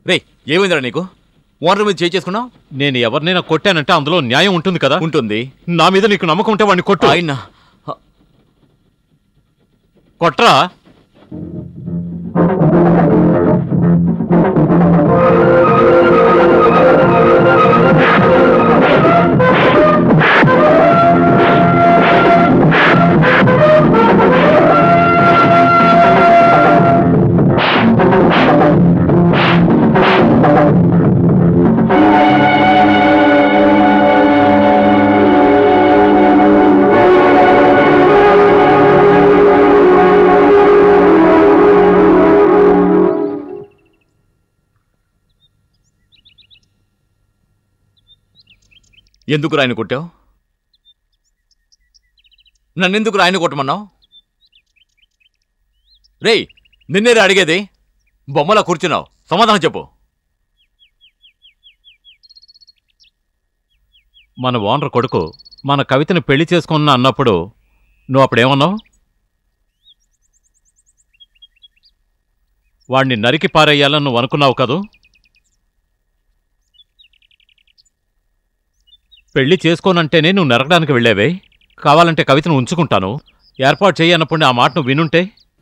రే ఏమైందిరా నీకు ఓనర్ మీద చేయి చేసుకున్నావు నేను ఎవరినైనా కొట్టానంటే అందులో న్యాయం ఉంటుంది కదా ఉంటుంది నా మీద నీకు నమ్మకం ఉంటే వాడిని కొట్టు ఆయన కొట్రా ఎందుకు రాయన కొట్టావు నన్నెందుకు రాయన కొట్టమన్నావు రేయ్ నిన్నేరా అడిగేది బొమ్మలా కూర్చున్నావు సమాధానం చెప్పు మన ఓనర్ కొడుకు మన కవితని పెళ్లి చేసుకున్నా అన్నప్పుడు నువ్వు అప్పుడేమన్నావు వాణ్ణి నరికి పారేయాలని నువ్వు అనుకున్నావు కదూ పెళ్లి చేసుకోనంటేనే నువ్వు నరకడానికి వెళ్ళావే కావాలంటే కవితను ఉంచుకుంటాను ఏర్పాటు చేయనప్పుడు ఆ మాట నువ్వు వినుంటే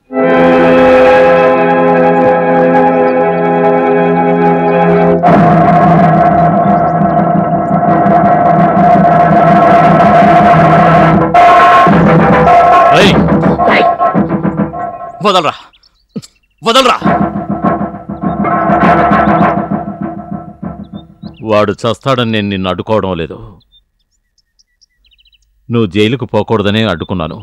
రేయ్, వదలరా వదలరా వాడు చస్తాడని నేను నిన్ను అడ్డుకోవడం లేదు నువ్వు జైలుకు పోకూడదనే అడ్డుకున్నాను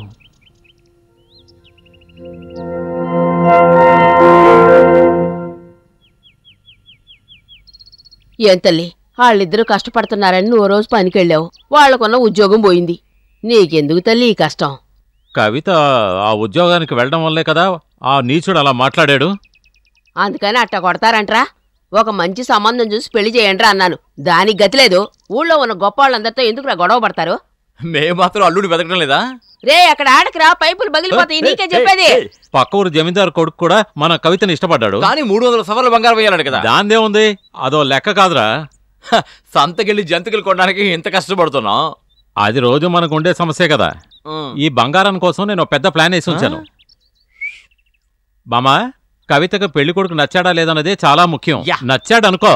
ఏం తల్లి వాళ్ళిద్దరూ కష్టపడుతున్నారని నువ్వు రోజు పనికెళ్ళావు వాళ్లకున్న ఉద్యోగం పోయింది నీకెందుకు తల్లి ఈ కష్టం కవిత ఆ ఉద్యోగానికి వెళ్ళడం వల్లే కదా ఆ నీచుడు అలా మాట్లాడాడు అందుకని అట్ట కొడతారంట్రా ఒక మంచి సంబంధం చూసి పెళ్లి చేయండిరా అన్నాను దానికి గతిలేదు ఊళ్ళో ఉన్న గొప్ప వాళ్ళందరితో ఎందుకురా గొడవ పడతారు మేము మాత్రం అల్లుడిని వెతకడం లేదా రే అక్కడ ఆడకిరా పైపులు పగిలిపోతాయి నీకే చెప్పేది పక్క ఊరు జమీందారు కొడుకు కూడా మన కవితని ఇష్టపడ్డాడు కానీ మూడు వందల సవర్ల బంగారం వేయాలంట కదా దాందేముంది అదో లెక్క కాదురా హ, సంతకెళ్ళి జంతికలు కొనడానికి ఇంత కష్టపడుతున్నాం అది రోజు మనకు ఉండే సమస్యే కదా ఉం. ఈ బంగారం కోసం నేను ఒక పెద్ద ప్లాన్ వేసి ఉంచాను బామా కవితకు పెళ్లి కొడుకు నచ్చాడా లేదన్నదే చాలా ముఖ్యం యా. నచ్చాడు అనుకో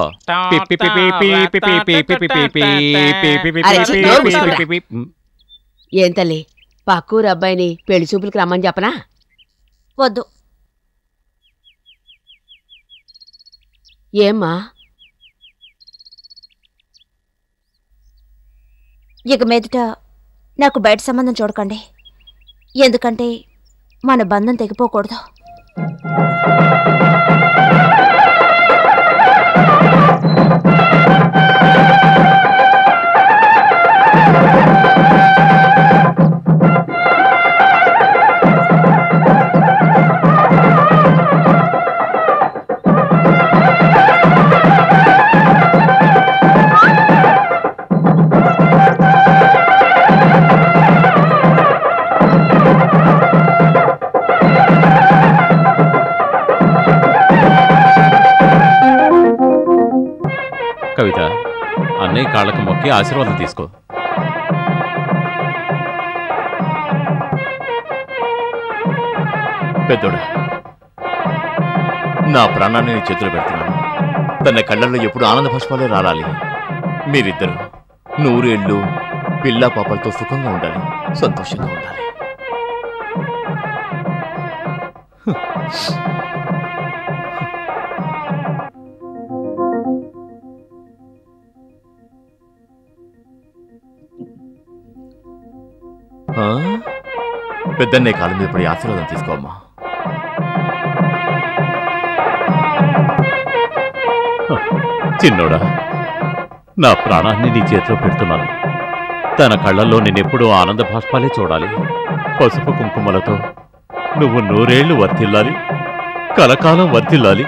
అరే, నోరు మూసుకోరా. ఏం తల్లి పక్కూరు అబ్బాయిని పెళ్లి చూపులకు రమ్మని చెప్పనా వద్దు ఏమ్మా ఇక మీదట నాకు బయట సంబంధం చూడకండి ఎందుకంటే మన బంధం తెగిపోకూడదు కవిత అన్నయ్య కాళ్ళకు మొక్కి ఆశీర్వాదం తీసుకో పెద్దోడా నా ప్రాణాన్ని నీ చేతిలో పెడుతున్నాను తన కళ్ళల్లో ఎప్పుడు ఆనంద పుష్పాలే రాలాలి మీరిద్దరు నూరేళ్ళు పిల్ల పాపలతో సుఖంగా ఉండాలి సంతోషంగా ఉండాలి ఆ? పెద్దన్నే కాలం మీద పడి ఆశీర్వాదం తీసుకోమ్మా చిన్నోడా నా ప్రాణాన్ని నీ చేతిలో పెడుతున్నాను తన కళ్ళల్లో నేనెప్పుడూ ఆనంద భాష్పాలే చూడాలి పసుపు కుంకుమలతో నువ్వు నూరేళ్లు వర్తిల్లాలి కలకాలం వర్తిల్లాలి